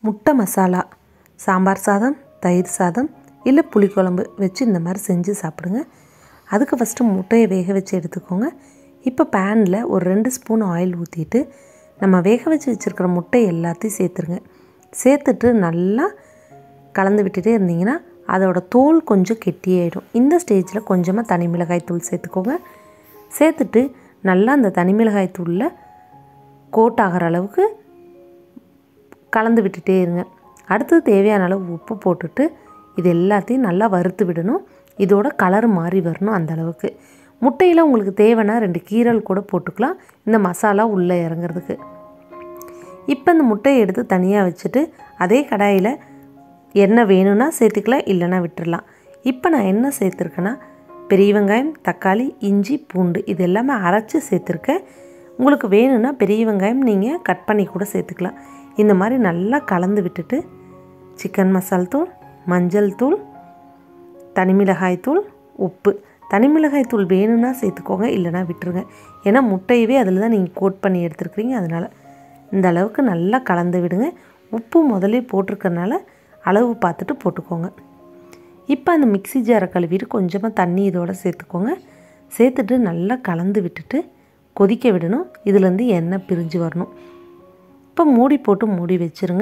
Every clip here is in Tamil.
முட்டை மசாலா சாம்பார் சாதம் தயிர் சாதம் இல்லை புளிக்குழம்பு வச்சு இந்த மாதிரி செஞ்சு சாப்பிடுங்க அதுக்கு ஃபஸ்ட்டு முட்டையை வேக வச்சு எடுத்துக்கோங்க இப்போ பேனில் ஒரு ரெண்டு ஸ்பூன் ஆயில் ஊற்றிட்டு நம்ம வேக வச்சு வச்சுருக்கிற முட்டை எல்லாத்தையும் சேர்த்துருங்க சேர்த்துட்டு நல்லா கலந்து விட்டுட்டே இருந்தீங்கன்னா அதோட தோல் கொஞ்சம் கெட்டியாயிடும் இந்த ஸ்டேஜில் கொஞ்சமாக தனி மிளகாய் தூள் சேர்த்துக்கோங்க சேர்த்துட்டு நல்லா அந்த தனி மிளகாய் தூளில் கோட் ஆகிற அளவுக்கு கலந்து விட்டுட்டே இருங்க அடுத்தது தேவையான அளவு உப்பு போட்டுட்டு இது எல்லாத்தையும் நல்லா வறுத்து விடணும் இதோட கலர் மாறி வரணும் அந்த அளவுக்கு முட்டையில் உங்களுக்கு தேவைன்னா ரெண்டு கீரல் கூட போட்டுக்கலாம் இந்த மசாலா உள்ளே இறங்குறதுக்கு இப்போ இந்த முட்டையை எடுத்து தனியாக வச்சுட்டு அதே கடாயில் எண்ணெய் வேணும்னா சேர்த்துக்கலாம் இல்லைன்னா விட்டுறலாம் இப்போ நான் என்ன சேர்த்துருக்கேன்னா பெரிய வெங்காயம் தக்காளி இஞ்சி பூண்டு இது எல்லாமே அரைச்சி சேர்த்துருக்கேன் உங்களுக்கு வேணும்னா பெரிய வெங்காயம் நீங்கள் கட் பண்ணி கூட சேர்த்துக்கலாம் இந்த மாதிரி நல்லா கலந்து விட்டுட்டு சிக்கன் மசால் தூள் மஞ்சள் தூள் தனி மிளகாய் தூள் உப்பு தனி மிளகாய் தூள் வேணும்னா சேர்த்துக்கோங்க இல்லைனா விட்டுருங்க ஏன்னா முட்டையவே அதில் தான் நீங்கள் கோட் பண்ணி எடுத்துருக்குறீங்க அதனால் இந்த அளவுக்கு நல்லா கலந்து விடுங்க உப்பு முதலே போட்டிருக்கறனால அளவு பார்த்துட்டு போட்டுக்கோங்க இப்போ அந்த மிக்ஸி ஜாரை கழுவிட்டு கொஞ்சமாக தண்ணி இதோட சேர்த்துக்கோங்க சேர்த்துட்டு நல்லா கலந்து விட்டுட்டு கொதிக்க விடணும் இதுலேருந்து எண்ணெய் பிரிஞ்சு வரணும் இப்போ மூடி போட்டு மூடி வச்சுருங்க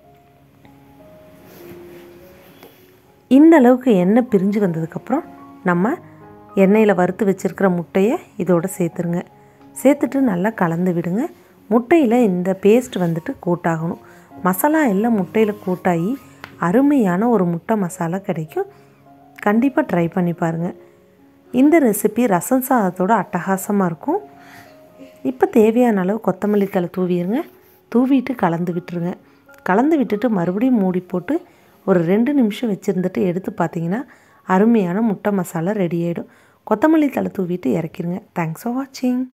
இந்த அளவுக்கு எண்ணெய் பிரிஞ்சு வந்ததுக்கப்புறம் நம்ம எண்ணெயில் வறுத்து வச்சுருக்கிற முட்டையை இதோட சேர்த்துருங்க சேர்த்துட்டு நல்லா கலந்து விடுங்க முட்டையில் இந்த பேஸ்ட் வந்துட்டு கோட்டாகணும் மசாலா எல்லாம் முட்டையில் கோட்டாகி அருமையான ஒரு முட்டை மசாலா கிடைக்கும் கண்டிப்பாக ட்ரை பண்ணி பாருங்கள் இந்த ரெசிபி ரசம் சாதத்தோட அட்டகாசமாக இருக்கும் இப்போ தேவையான அளவு கொத்தமல்லி தலை தூவிடுங்க தூவிட்டு கலந்து விட்டுருங்க கலந்து விட்டுட்டு மறுபடியும் மூடி போட்டு ஒரு ரெண்டு நிமிஷம் வச்சுருந்துட்டு எடுத்து பார்த்தீங்கன்னா அருமையான முட்டை மசாலா ரெடி ஆகிடும் கொத்தமல்லி தலை தூவிட்டு இறக்கிருங்க தேங்க்ஸ் ஃபார் வாட்சிங்